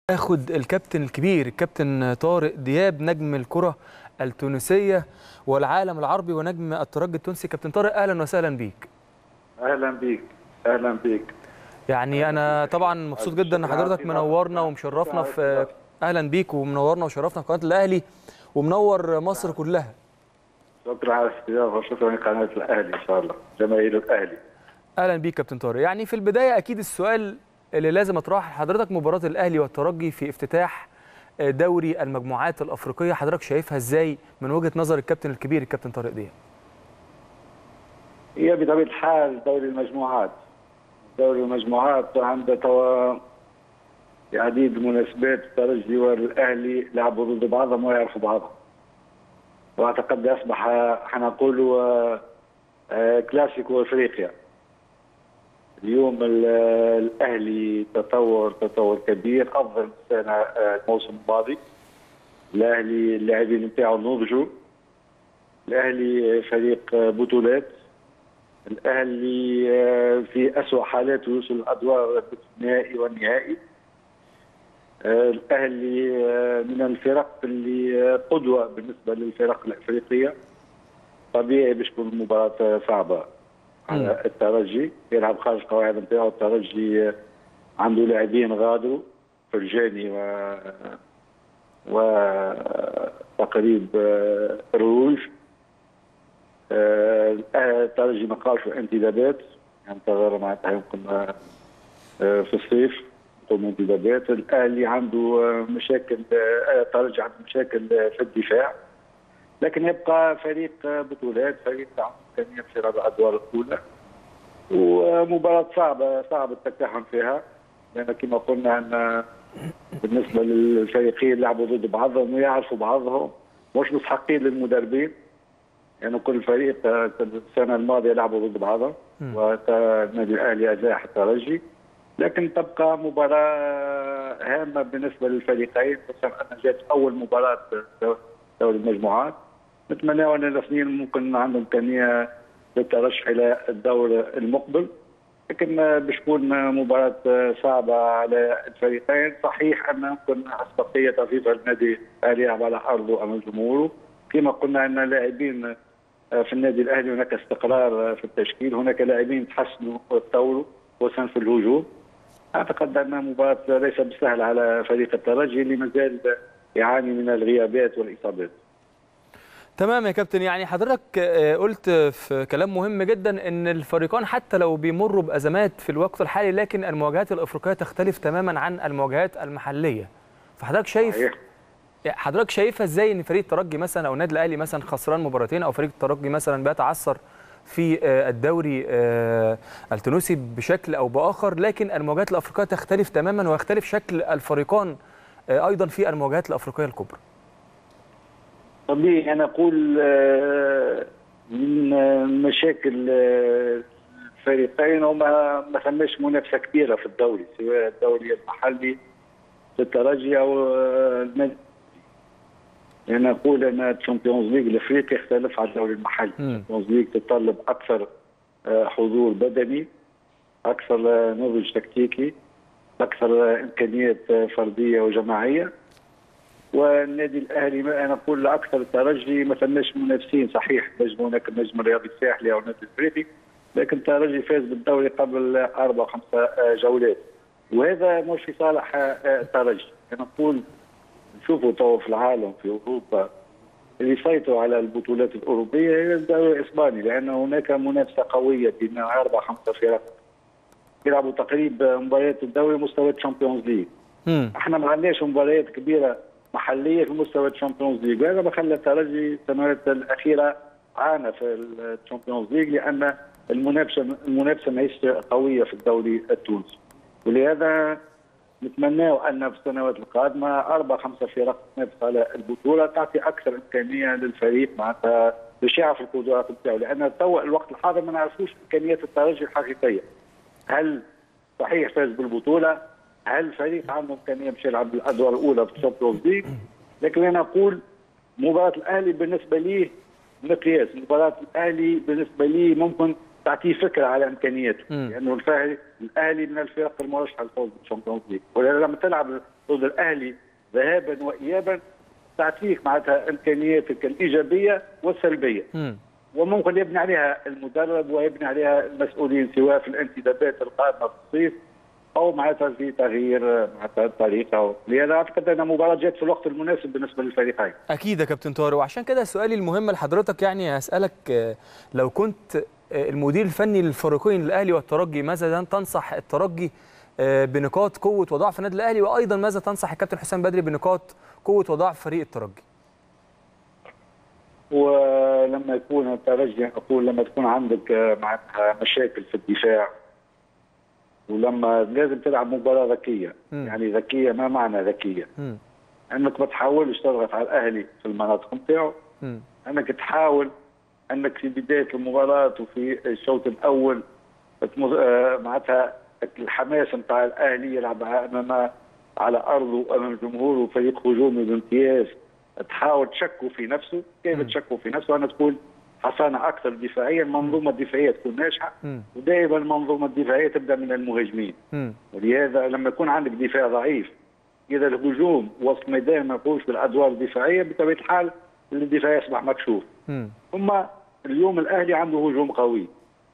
اخد الكابتن الكبير الكابتن طارق دياب نجم الكره التونسيه والعالم العربي ونجم الترجي التونسي كابتن طارق اهلا وسهلا بيك اهلا بيك اهلا بيك يعني انا طبعا مبسوط جدا ان حضرتك منورنا ومشرفنا في اهلا بيك ومنورنا وشرفنا في قناه الاهلي ومنور مصر كلها شكرا على الاستضافه وشكرا لقناه الاهلي ان شاء الله جماهير الاهلي اهلا بيك كابتن طارق يعني في البدايه اكيد السؤال اللي لازم اطرحه لحضرتك مباراه الاهلي والترجي في افتتاح دوري المجموعات الافريقيه حضرتك شايفها ازاي من وجهه نظر الكابتن الكبير الكابتن طارق دياب هي بطبيعه الحال دوري المجموعات دوري المجموعات عنده توا عديد المناسبات الترجي والاهلي لعبوا ضد بعضهم ويعرفوا بعضهم واعتقد اصبح حنقول كلاسيكو افريقيا اليوم الاهلي تطور تطور كبير افضل من السنه الموسم الماضي الاهلي اللاعبين نتاعو نضجوا الاهلي فريق بطولات الاهلي في اسوء حالاته يوصل الادوار الثنائي والنهائي الاهلي من الفرق اللي قدوه بالنسبه للفرق الافريقيه طبيعي باش تكون المباراه صعبه على الترجي يلعب خارج قواعد نتاعو الترجي عنده لاعبين غادروا فرجاني و وتقريب روج الترجي ما قاش انتدابات ينتظر معناتها يمكن في الصيف يقوم انتدابات الاهلي عنده مشاكل الترجي عنده مشاكل في الدفاع لكن يبقى فريق بطولات فريق عنده امكانيه في الادوار الاولى ومباراه صعبه صعب التكهن فيها لان كما قلنا ان بالنسبه للفريقين لعبوا ضد بعضهم ويعرفوا بعضهم مش مستحقين للمدربين يعني كل فريق السنه الماضيه لعبوا ضد بعضهم والنادي الاهلي ازاح الترجي لكن تبقى مباراه هامه بالنسبه للفريقين خصوصا ان جات اول مباراه دوري المجموعات نتمنى ان الاثنين ممكن عندهم امكانيه للترشح الى الدور المقبل لكن باش تكون مباراة صعبة على الفريقين صحيح أن يمكن أسبقية تضيف النادي الأهلي يلعب على أرضه أمام جمهوره كما قلنا أن لاعبين في النادي الأهلي هناك استقرار في التشكيل هناك لاعبين تحسنوا وتطوروا خصوصا في الهجوم أعتقد أن مباراة ليس بسهل على فريق الترجي اللي مازال يعاني من الغيابات والإصابات تمام يا كابتن يعني حضرتك قلت في كلام مهم جدا ان الفريقان حتى لو بيمروا بازمات في الوقت الحالي لكن المواجهات الافريقيه تختلف تماما عن المواجهات المحليه فحضرتك شايف صحيح. حضرتك شايفها ازاي ان فريق الترجي مثلا او النادي الاهلي مثلا خسران مباراتين او فريق الترجي مثلا بيتعثر في الدوري التونسي بشكل او باخر لكن المواجهات الافريقيه تختلف تماما ويختلف شكل الفريقان ايضا في المواجهات الافريقيه الكبرى طبيعي انا اقول من مشاكل الفريقين وما ما ثماش منافسه كبيره في الدوري سواء الدوري المحلي للترجي او النادي انا اقول ان الشامبيونز ليج الافريقي يختلف عن الدوري المحلي الشامبيونز ليج تتطلب اكثر حضور بدني اكثر نضج تكتيكي اكثر امكانيات فرديه وجماعيه والنادي الاهلي ما انا اقول اكثر الترجي ما ثماش منافسين صحيح نجم هناك النجم الرياضي الساحلي او النادي الافريقي لكن الترجي فاز بالدوري قبل اربع خمسه جولات وهذا مش في صالح الترجي انا اقول نشوفوا تو في العالم في اوروبا اللي يسيطروا على البطولات الاوروبيه هي الدوري الاسباني لان هناك منافسه قويه بين اربع خمسه فرق يلعبوا تقريبا مباريات الدوري مستوى الشامبيونز ليج احنا ما عندناش مباريات كبيره محليه في مستوى الشامبيونز ليج وهذا ما خلى الترجي السنوات الاخيره عانى في الشامبيونز ليج لان المنافسه المنافسه ماهيش قويه في الدوري التونسي ولهذا نتمناو ان في السنوات القادمه اربع خمسه فرق تنافس على البطوله تعطي اكثر امكانيه للفريق معناتها باش يعرف القدرات نتاعو لان تو الوقت الحاضر ما نعرفوش امكانيات الترجي الحقيقيه هل صحيح فاز بالبطوله هل الفريق عنده امكانيه باش يلعب الادوار الاولى في الشامبيونز ليج لكن انا اقول مباراه الاهلي بالنسبه لي مقياس مباراه الاهلي بالنسبه لي ممكن تعطيه فكره على امكانياته لانه الفاهي الاهلي من الفرق المرشحه للفوز بالشامبيونز ليج ولما تلعب ضد الاهلي ذهابا وايابا تعطيك معناتها امكانياتك الايجابيه والسلبيه مم. وممكن يبني عليها المدرب ويبني عليها المسؤولين سواء في الانتدابات القادمه في الصيف او معناتها في تغيير معناتها الطريقه لهذا اعتقد ان مباراه جات في الوقت المناسب بالنسبه للفريقين. اكيد يا كابتن طارق وعشان كده سؤالي المهم لحضرتك يعني هسالك آه، لو كنت آه، المدير الفني للفريقين الاهلي والترجي ماذا تنصح الترجي آه، بنقاط قوه وضعف النادي الاهلي وايضا ماذا تنصح الكابتن حسام بدري بنقاط قوه وضعف فريق الترجي؟ ولما يكون الترجي اقول لما تكون عندك آه، معناتها مشاكل في الدفاع ولما لازم تلعب مباراه ذكيه مم. يعني ذكيه ما معنى ذكيه؟ مم. انك ما تحاولش تضغط على الاهلي في المناطق نتاعو مم. انك تحاول انك في بدايه المباراه وفي الشوط الاول تمز- آه، معناتها الحماس نتاع الاهلي يلعب امام على ارضه امام جمهوره فريق هجومي بامتياز تحاول تشكوا في نفسه كيف مم. تشكوا في نفسه ان تكون حصانه اكثر دفاعيا المنظومه الدفاعيه تكون ناجحه مم. ودائما المنظومه الدفاعيه تبدا من المهاجمين مم. ولهذا لما يكون عندك دفاع ضعيف اذا الهجوم وسط الميدان ما يقومش بالادوار الدفاعيه بطبيعه الحال الدفاع يصبح مكشوف مم. ثم اليوم الاهلي عنده هجوم قوي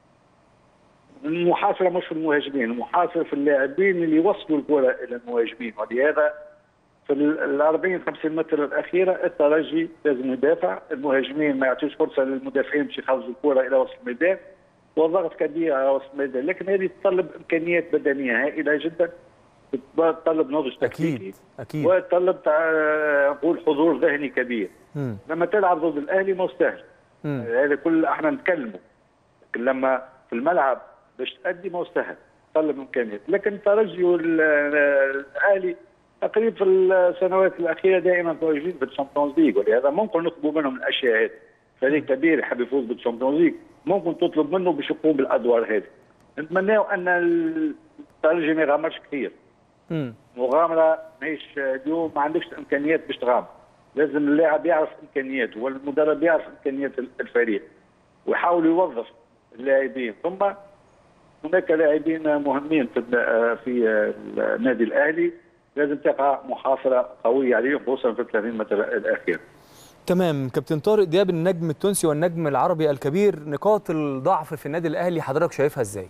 المحاصره مش في المهاجمين المحاصره في اللاعبين اللي يوصلوا الكره الى المهاجمين ولهذا في ال 40 50 متر الاخيره الترجي لازم يدافع المهاجمين ما يعطيوش فرصه للمدافعين باش يخرجوا الكره الى وسط الميدان والضغط كبير على وسط الميدان لكن هذه تتطلب امكانيات بدنيه هائله جدا تتطلب نضج تكتيكي اكيد اكيد وتتطلب تع- نقول حضور ذهني كبير مم. لما تلعب ضد الاهلي ما هو سهل مم. هذا كل احنا نتكلموا لكن لما في الملعب باش تأدي ما هو سهل تطلب امكانيات لكن الترجي والاهلي تقريبا في السنوات الاخيره دائما متواجدين في الشامبيونز ليج ولهذا ممكن نطلبوا منهم الاشياء هذه فريق كبير يحب يفوز بالشامبيونز ليج ممكن تطلب منه باش يقوم بالادوار هذه نتمناو ان الترجي ما يغامرش كثير مم. مغامره ماهيش اليوم ما عندكش امكانيات باش تغامر لازم اللاعب يعرف امكانياته والمدرب يعرف امكانيات الفريق ويحاول يوظف اللاعبين ثم هناك لاعبين مهمين في في النادي الاهلي لازم تقع محاصره قويه عليهم خصوصا في ال 30 متر الاخير تمام كابتن طارق دياب النجم التونسي والنجم العربي الكبير نقاط الضعف في النادي الاهلي حضرتك شايفها ازاي؟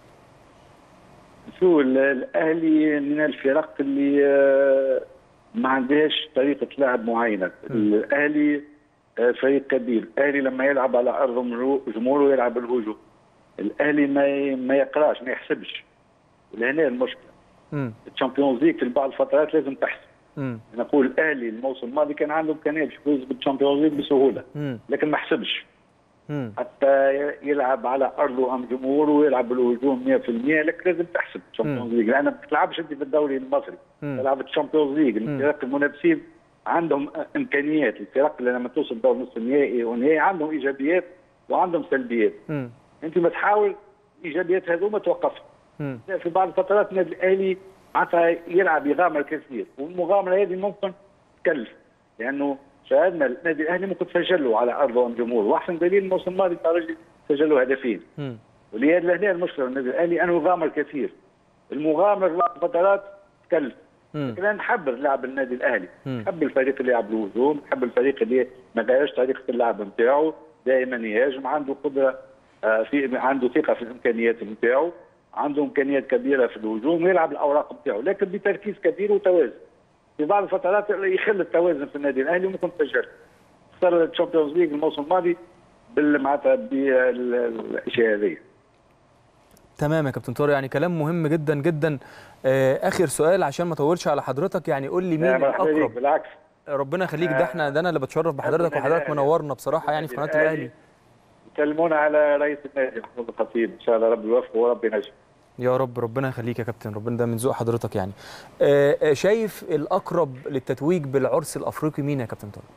شو ال- الاهلي من الفرق اللي آه، ما عندهاش طريقه لعب معينه الاهلي آه، فريق كبير الاهلي لما يلعب على ارض جمهور- جمهوره يلعب الهجوم الاهلي ما ي- ما يقراش ما يحسبش لهنا المشكله مم. الشامبيونز ليج في بعض الفترات لازم تحسب مم. نقول الاهلي الموسم الماضي كان عنده امكانيه باش يفوز بالشامبيونز ليج بسهوله مم. لكن ما حسبش مم. حتى يلعب على ارضه ام جمهوره ويلعب بالهجوم 100% لكن لازم تحسب الشامبيونز ليج لان ما بتلعبش انت في الدوري المصري مم. تلعب الشامبيونز ليج الفرق المنافسين عندهم امكانيات الفرق اللي لما توصل دور نصف النهائي والنهائي عندهم ايجابيات وعندهم سلبيات مم. انت ما تحاول الايجابيات هذوما توقفها مم. في بعض الفترات النادي الاهلي معناتها يلعب يغامر كثير والمغامره هذه ممكن تكلف لانه شاهدنا النادي الاهلي ممكن تسجلوا على ارضه جمهور واحسن دليل الموسم الماضي الترجي سجلوا هدفين مم. ولهذا لهنا المشكله النادي الاهلي انه يغامر كثير المغامره في بعض الفترات تكلف مم. لكن انا نحب نلعب النادي الاهلي مم. نحب الفريق اللي يلعب الهجوم نحب الفريق اللي ما غيرش طريقه اللعب نتاعو دائما يهاجم عنده قدره آه، في عنده ثقه في الامكانيات نتاعو عنده امكانيات كبيره في الهجوم ويلعب الاوراق نتاعو لكن بتركيز كبير وتوازن في بعض الفترات يخل التوازن في النادي الاهلي وممكن تسجل خسر الشامبيونز ليج الموسم الماضي بال معناتها بالاشياء هذه تمام يا كابتن طارق يعني كلام مهم جدا جدا آه، اخر سؤال عشان ما اطولش على حضرتك يعني قول لي مين لا، مرحبا بيك، الاقرب بالعكس ربنا يخليك ده احنا ده انا اللي بتشرف بحضرتك النادي وحضرتك الأهلي. منورنا بصراحه يعني في قناه الاهلي يكلمونا على رئيس النادي محمود الخطيب ان شاء الله ربي يوفقه وربي ينجح يا رب ربنا يخليك يا كابتن ربنا ده من ذوق حضرتك يعني آه، آه، شايف الاقرب للتتويج بالعرس الافريقي مين يا كابتن طارق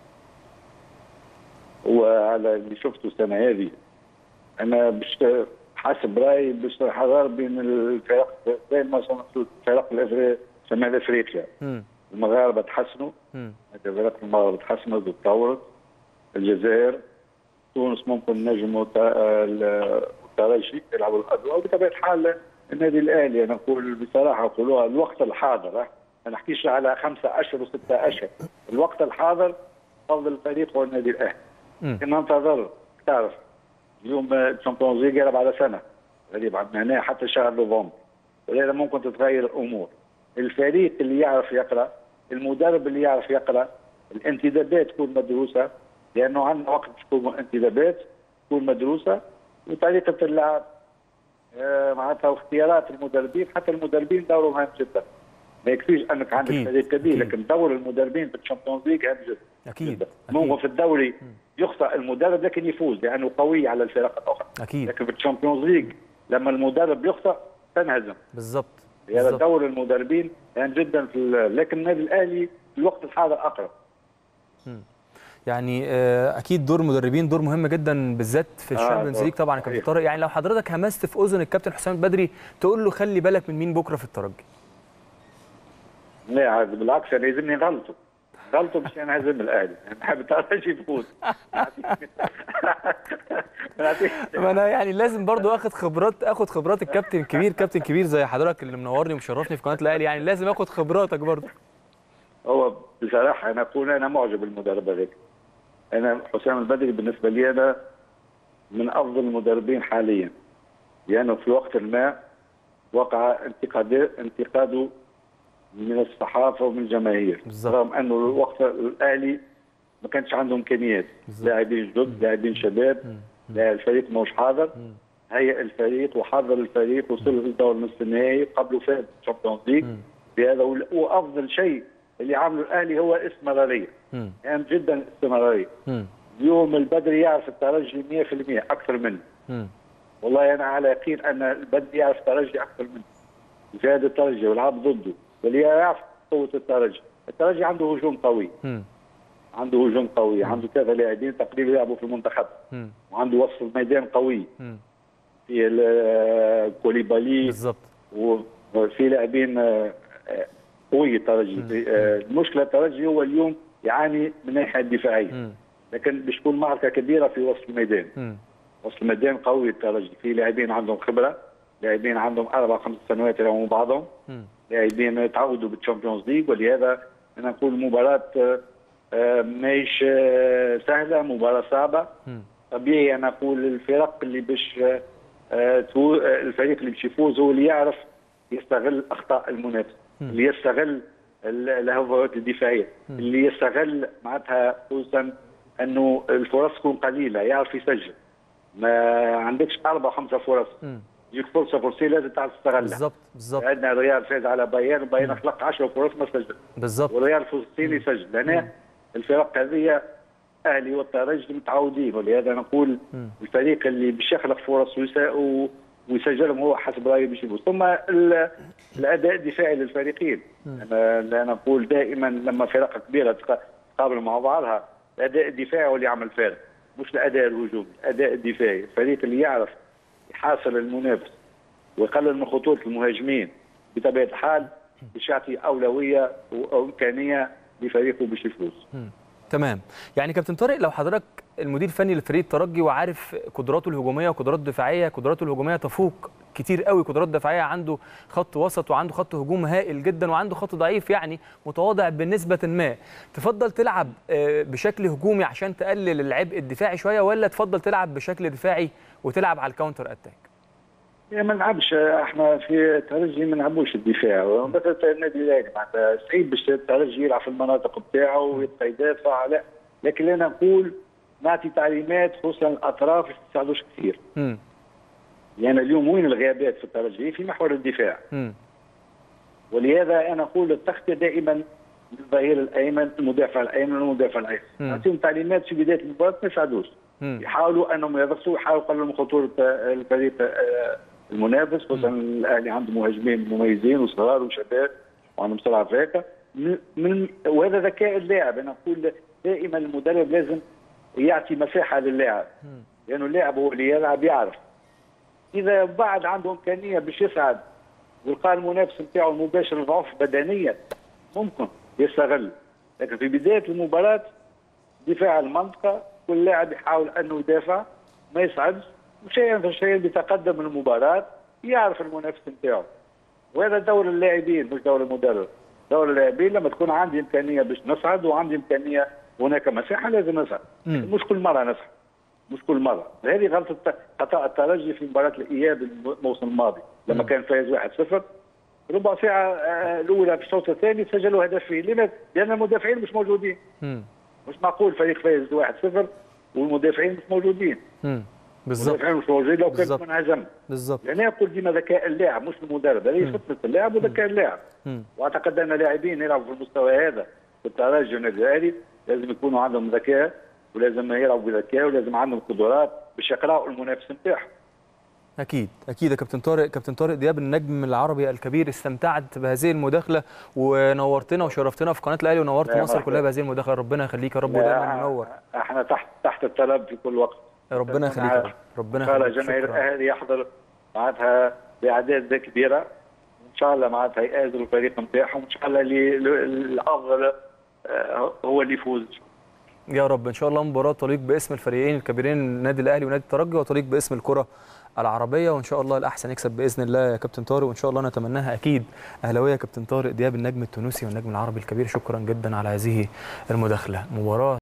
وعلى اللي شفته السنه هذه انا باش حسب رايي باش حضر بين الفرق زي ما صنعوا الفرق الافريقيه شمال افريقيا مم. المغاربه تحسنوا مم. الفرق المغاربه تحسنت وتطورت الجزائر تونس ممكن نجموا الترجي يلعبوا الادوار وبطبيعه الحال النادي الاهلي انا نقول بصراحه نقولوها الوقت الحاضر ما نحكيش على خمسة اشهر وستة اشهر الوقت الحاضر فضل الفريق هو النادي الاهلي مم. كنا ننتظر تعرف اليوم الشامبيونز ليج يلعب على سنه غريب عن هنا حتى شهر نوفمبر ولهذا ممكن تتغير الامور الفريق اللي يعرف يقرا المدرب اللي يعرف يقرا الانتدابات تكون مدروسه لانه عندنا وقت تكون انتدابات تكون مدروسه وطريقه اللعب آه، معناتها واختيارات المدربين حتى المدربين دورهم هام جدا ما يكفيش انك عندك أكيد. فريق كبير أكيد. لكن دور المدربين في الشامبيونز ليج هام جدا اكيد جدا. اكيد ممكن في الدوري يخطئ المدرب لكن يفوز لانه قوي على الفرق الاخرى اكيد لكن في الشامبيونز ليج لما المدرب يخطئ تنهزم بالظبط هذا بالظبط. دور المدربين هام جدا في ال- لكن النادي الاهلي في الوقت الحاضر اقرب يعني آه، اكيد دور المدربين دور مهم جدا بالذات في آه، الشامبيونز دور ليج طبعا يا كابتن صحيح. طارق يعني لو حضرتك همست في اذن الكابتن حسام البدري تقول له خلي بالك من مين بكره في الترجي لا عاد بالعكس انا يلزمني غلطه غلطه مش انا هزم الاهلي نحب الترجي يفوز ما انا يعني لازم برضو اخد خبرات اخد خبرات الكابتن الكبير كابتن كبير زي حضرتك اللي منورني ومشرفني في قناه الاهلي يعني لازم اخد خبراتك برضو هو بصراحه انا اقول انا معجب بالمدرب هذاك انا حسام البدري بالنسبه لي انا من افضل المدربين حاليا لانه في وقت ما وقع انتقاد انتقاده من الصحافه ومن الجماهير بالظبط. رغم انه الوقت الاهلي ما كانش عنده امكانيات بالظبط. لاعبين جدد لاعبين شباب لا الفريق مش حاضر هيئ الفريق وحضر الفريق وصل للدور نصف النهائي قبله فاز الشامبيونز ليج بهذا وال- وافضل شيء اللي عمله الاهلي هو استمراريه مم. هام جدا الاستمراريه مم. اليوم البدري يعرف الترجي 100% اكثر منه مم. والله انا على يقين ان البدري يعرف الترجي اكثر منه زاد الترجي والعب ضده واللي يعرف قوه الترجي الترجي عنده هجوم قوي مم. عنده هجوم قوي عنده ثلاثه لاعبين تقريبا يلعبوا في المنتخب مم. وعنده وسط الميدان قوي مم. في ال- كوليبالي بالظبط وفي لاعبين آه، آه، قوي الترجي في- آه، المشكله الترجي هو اليوم يعاني من الناحيه الدفاعيه مم. لكن باش تكون معركه كبيره في وسط الميدان مم. وسط الميدان قوي الترجي في لاعبين عندهم خبره لاعبين عندهم اربع خمس سنوات يلعبوا بعضهم مم. لاعبين تعودوا بالتشامبيونز ليج ولهذا انا نقول مباراه آه، آه، ماهيش آه، سهله مباراه صعبه مم. طبيعي انا اقول الفرق اللي باش آه، آه، تو- آه، الفريق اللي باش يفوز هو اللي يعرف يستغل اخطاء المنافس اللي يستغل ال- الهفوات الدفاعيه اللي يستغل معناتها خصوصا انه الفرص تكون قليله يعرف يسجل ما عندكش اربع خمسه فرص مم. يجيك فرصه فرصتين لازم تعرف تستغلها بالظبط بالظبط عندنا الريال فاز على بايرن بايرن خلق 10 فرص ما سجل بالظبط والريال فلسطيني يسجل هنا الفرق هذه اهلي والترجي متعودين ولهذا نقول مم. الفريق اللي باش يخلق فرص ويسا- و- ويسجلهم هو حسب رايي باش يفوز ثم ال- الاداء الدفاعي للفريقين انا لا نقول دائما لما فرق كبيره تق- تقابل مع بعضها الاداء الدفاعي هو اللي يعمل فارق مش الاداء الهجومي الاداء الدفاعي الفريق اللي يعرف يحاصر المنافس ويقلل من خطوره المهاجمين بطبيعه الحال باش يعطي اولويه وامكانيه لفريقه باش يفوز تمام يعني كابتن طارق لو حضرتك المدير الفني لفريق الترجي وعارف قدراته الهجوميه وقدراته الدفاعيه قدراته الهجوميه تفوق كتير قوي قدرات دفاعيه عنده خط وسط وعنده خط هجوم هائل جدا وعنده خط ضعيف يعني متواضع بنسبه ما تفضل تلعب آه، بشكل هجومي عشان تقلل العبء الدفاعي شويه ولا تفضل تلعب بشكل دفاعي وتلعب على الكاونتر اتاك يعني ما نلعبش احنا في الترجي ما نلعبوش الدفاع مثلا النادي الاهلي معناتها صعيب باش الترجي يلعب في المناطق بتاعه ويبقى يدافع لا لكن انا نقول نعطي تعليمات خصوصا الاطراف ما تساعدوش كثير امم لان يعني اليوم وين الغيابات في الترجي في محور الدفاع امم ولهذا انا اقول التغطيه دائما الظهير الايمن المدافع الايمن والمدافع الايمن مم. نعطيهم تعليمات في بدايه المباراه ما يساعدوش امم يحاولوا انهم يضغطوا يحاولوا يقللوا من خطوره آه، الفريق آه، المنافس خصوصا الاهلي عنده مهاجمين مميزين وصغار وشباب وعندهم سرعه فايقه من من وهذا ذكاء اللاعب انا اقول دائما المدرب لازم يعطي مساحه للاعب لانه اللاعب هو اللي يلعب يعرف اذا بعد عنده امكانيه باش يسعد ولقى المنافس نتاعو المباشر ضعف بدنيا ممكن يستغل لكن في بدايه المباراه دفاع المنطقه كل لاعب يحاول انه يدافع ما يصعدش وشيئا فشيئا بيتقدم المباراه يعرف المنافس نتاعو وهذا دور اللاعبين مش دور المدرب دور اللاعبين لما تكون عندي امكانيه باش نصعد وعندي امكانيه هناك مساحه لازم نصعد مم. مش كل مره نصعد مش كل مره هذه غلطه خطا الترجي في مباراه الاياب الموسم الماضي لما مم. كان فايز 1-0 ربع ساعه آه، الاولى في الشوط الثاني سجلوا هدفين لماذا؟ لان المدافعين مش موجودين مم. مش معقول فريق فايز 1-0 والمدافعين مش موجودين مم. بالظبط المدافعين مش موجودين لو كنت بالظبط. منهزم بالظبط يعني اقول ديما ذكاء اللاعب مش المدرب هذه فطنه اللاعب وذكاء اللاعب مم. واعتقد ان لاعبين يلعبوا في المستوى هذا في الترجي والنادي الاهلي لازم يكونوا عندهم ذكاء ولازم يلعبوا بذكاء ولازم عندهم قدرات باش يقراوا المنافس نتاعهم اكيد اكيد يا كابتن طارق كابتن طارق دياب النجم العربي الكبير استمتعت بهذه المداخله ونورتنا وشرفتنا في قناه الاهلي ونورت لا، مصر مرحبا. كلها بهذه المداخله ربنا يخليك يا رب ودايما منور احنا تحت تحت الطلب في كل وقت ربنا يخليك يا رب ربنا ان شاء الله يخليك جماهير شكراً. الاهلي يحضر معناتها باعداد كبيره ان شاء الله معناتها يآزروا الفريق نتاعهم ان شاء الله اللي الافضل آه، هو اللي يفوز يا رب ان شاء الله مباراه تليق باسم الفريقين الكبيرين النادي الاهلي ونادي الترجي وتليق باسم الكره العربيه وان شاء الله الاحسن يكسب باذن الله يا كابتن طارق وان شاء الله نتمناها اكيد اهلاويه يا كابتن طارق دياب النجم التونسي والنجم العربي الكبير شكرا جدا على هذه المداخله مباراه